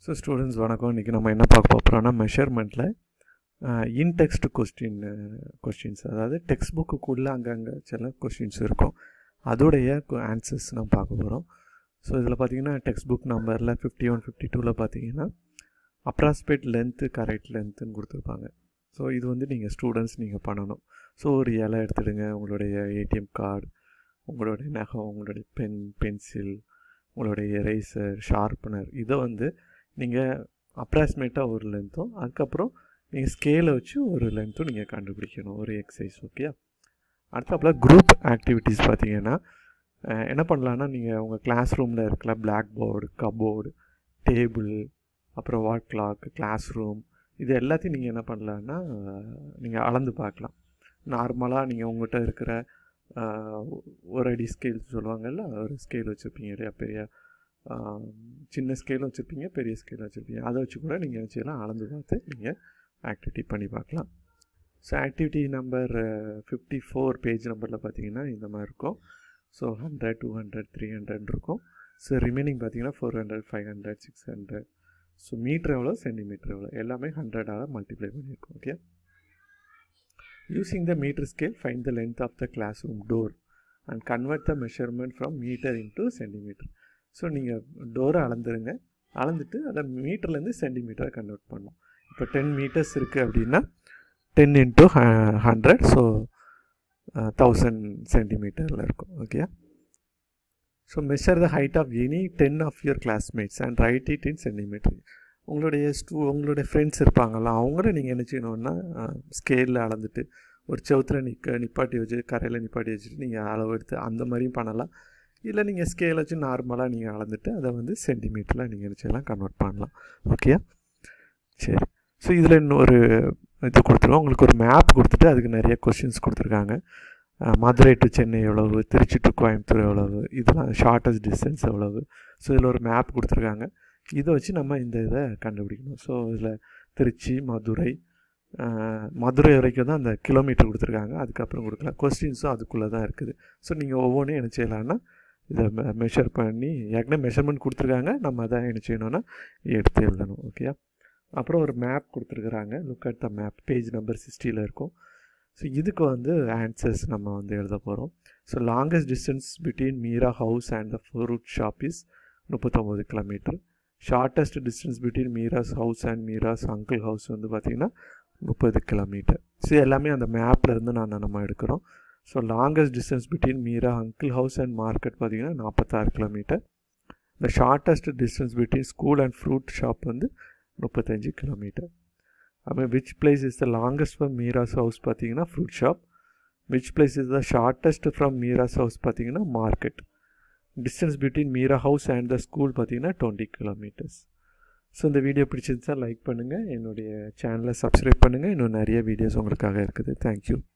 so students வணக்கம் இன்றைக்கி நம்ம என்ன பார்க்க போகிறோம்னா மெஷர்மெண்ட்டில் இன்டெக்ஸ்ட் கொஸ்டின் கொஸ்டின்ஸ் அதாவது டெக்ஸ்ட் புக்குக்குள்ளே அங்கங்கே சில கொஸ்டின்ஸ் இருக்கும் அதோடைய ஆன்சர்ஸ் நம்ம பார்க்க போகிறோம் ஸோ இதில் பார்த்தீங்கன்னா டெக்ஸ்ட் புக் நம்பரில் ஃபிஃப்டி ஒன் ஃபிஃப்டி டூவில் பார்த்தீங்கன்னா அப்ராஸ்பேட் லென்த்து கரெக்ட் லென்த்துன்னு கொடுத்துருப்பாங்க ஸோ இது வந்து நீங்கள் ஸ்டூடெண்ட்ஸ் நீங்கள் பண்ணணும் ஸோ ஒரு இலை எடுத்துடுங்க உங்களுடைய ஏடிஎம் கார்டு உங்களுடைய நகம் உங்களுடைய பென் பென்சில் உங்களுடைய எரேசர் ஷார்ப்னர் இதை வந்து நீங்கள் அப்ராக்சிமேட்டாக ஒரு லென்த்தும் அதுக்கப்புறம் நீங்கள் ஸ்கேலை வச்சு ஒரு லென்த்தும் நீங்கள் கண்டுபிடிக்கணும் ஒரு எக்ஸசைஸ் ஓகே அடுத்தாப்புல குரூப் ஆக்டிவிட்டீஸ் பார்த்தீங்கன்னா என்ன பண்ணலான்னா நீங்கள் உங்கள் கிளாஸ் ரூமில் இருக்கல பிளாக் போர்டு கபோர்டு டேபிள் அப்புறம் வால் கிளாக் கிளாஸ் ரூம் இது எல்லாத்தையும் நீங்கள் என்ன பண்ணலான்னா நீங்கள் அளந்து பார்க்கலாம் நார்மலாக நீங்கள் உங்கள்கிட்ட இருக்கிற ஒரு அடி ஸ்கேல் சொல்லுவாங்கல்ல ஒரு ஸ்கேல் வச்சுருப்பீங்க இல்லையா பெரிய சின்ன ஸ்கேலும் வச்சுருப்பீங்க பெரிய ஸ்கேல் வச்சுருப்பீங்க அதை வச்சு கூட நீங்கள் வச்சுக்கலாம் அளந்து பார்த்து நீங்கள் ஆக்டிவிட்டி பண்ணி பார்க்கலாம் so activity number fifty four page நம்பரில் பார்த்தீங்கன்னா இந்த மாதிரி இருக்கும் so hundred two hundred three hundred இருக்கும் ஸோ ரிமைனிங் பார்த்தீங்கன்னா four hundred five hundred six hundred so metre எவ்வளோ சென்டிமீட்டர் எவ்வளோ எல்லாமே ஹண்ட்ரடால் மல்டிப்ளை பண்ணியிருக்கோம் okay using the metre scale find the length of the classroom door and convert the measurement from metre into centimetre so நீங்கள் டோரை அளந்துருங்க அளந்துட்டு அதை மீட்டர்லேருந்து சென்டிமீட்டரை convert பண்ணணும் இப்போ டென் மீட்டர்ஸ் இருக்குது அப்படின்னா ten into hundred so thousand சென்டிமீட்டரில் இருக்கும் okay so measure the height of any ten of your classmates and write it in centimetre உங்களுடைய ஸ்டூ உங்களுடைய ஃப்ரெண்ட்ஸ் இருப்பாங்கள்ல அவங்கள நீங்கள் என்ன செய்யணுன்னா ஸ்கேலில் அளந்துட்டு ஒரு செவத்தில் நிற்க நிப்பாட்டி வச்சு கரையில் நிப்பாட்டி வச்சுட்டு நீங்கள் அளவு எடுத்து அந்த மாதிரியும் பண்ணலாம் இல்லை நீங்கள் ஸ்கேல் வச்சு நார்மலாக நீங்கள் அளந்துட்டு அதை வந்து சென்டிமீட்டரில் நீங்கள் நினச்செல்லாம் கன்வெர்ட் பண்ணலாம் ஓகே சரி ஸோ இதில் இன்னொரு இது கொடுத்துருவோம் உங்களுக்கு ஒரு மேப் கொடுத்துட்டு அதுக்கு நிறைய கொஷின்ஸ் கொடுத்துருக்காங்க மதுரை டு சென்னை எவ்வளவு திருச்சி டு கோயம்புத்தூர் எவ்வளவு இதெல்லாம் ஷார்ட்டஸ்ட் டிஸ்டன்ஸ் எவ்வளவு ஸோ இதில் ஒரு மேப் கொடுத்துருக்காங்க இதை வச்சு நம்ம இந்த இதை கண்டுபிடிக்கணும் ஸோ இதில் திருச்சி மதுரை மதுரை வரைக்கும் தான் அந்த கிலோமீட்டர் கொடுத்துருக்காங்க அதுக்கப்புறம் கொடுக்கல கொஸ்டின்ஸும் அதுக்குள்ளே தான் இருக்குது ஸோ நீங்கள் ஒவ்வொன்றும் என்ன செய்யலான்னா இதை மெஷர் பண்ணி ஏற்கனவே மெஷர்மெண்ட் கொடுத்துருக்காங்க நம்ம அதை என்ன செய்யணும்னா எடுத்து எழுதணும் ஓகே அப்புறம் ஒரு மேப் கொடுத்துருக்குறாங்க look at the map page number சிக்ஸ்டியில் இருக்கும் ஸோ இதுக்கு வந்து ஆன்சர்ஸ் நம்ம வந்து எழுத போகிறோம் so longest distance between Meera house and the fruit shop is முப்பத்தொம்போது kilometre shortest distance between Meera's house and Meera's uncle house வந்து பார்த்திங்கன்னா முப்பது கிலோமீட்டர் ஸோ எல்லாமே அந்த மேப்பில் இருந்து நான் நம்ம எடுக்கிறோம் so longest distance between Meera uncle house and market பார்த்திங்கன்னா நாற்பத்தாறு கிலோமீட்டர் இந்த shortest distance between school and fruit shop வந்து முப்பத்தஞ்சு கிலோமீட்டர் அதுமாதிரி which place is the longest from Meera's house பார்த்தீங்கன்னா fruit shop which place is the shortest from Meera's house பார்த்தீங்கன்னா market distance between Meera house and the school பார்த்தீங்கன்னா twenty kilometres so இந்த video பிடிச்சிருந்தா like பண்ணுங்கள் என்னுடைய சேனலை சப்ஸ்கிரைப் பண்ணுங்கள் இன்னும் நிறைய வீடியோஸ் உங்களுக்காக இருக்குது தேங்க்யூ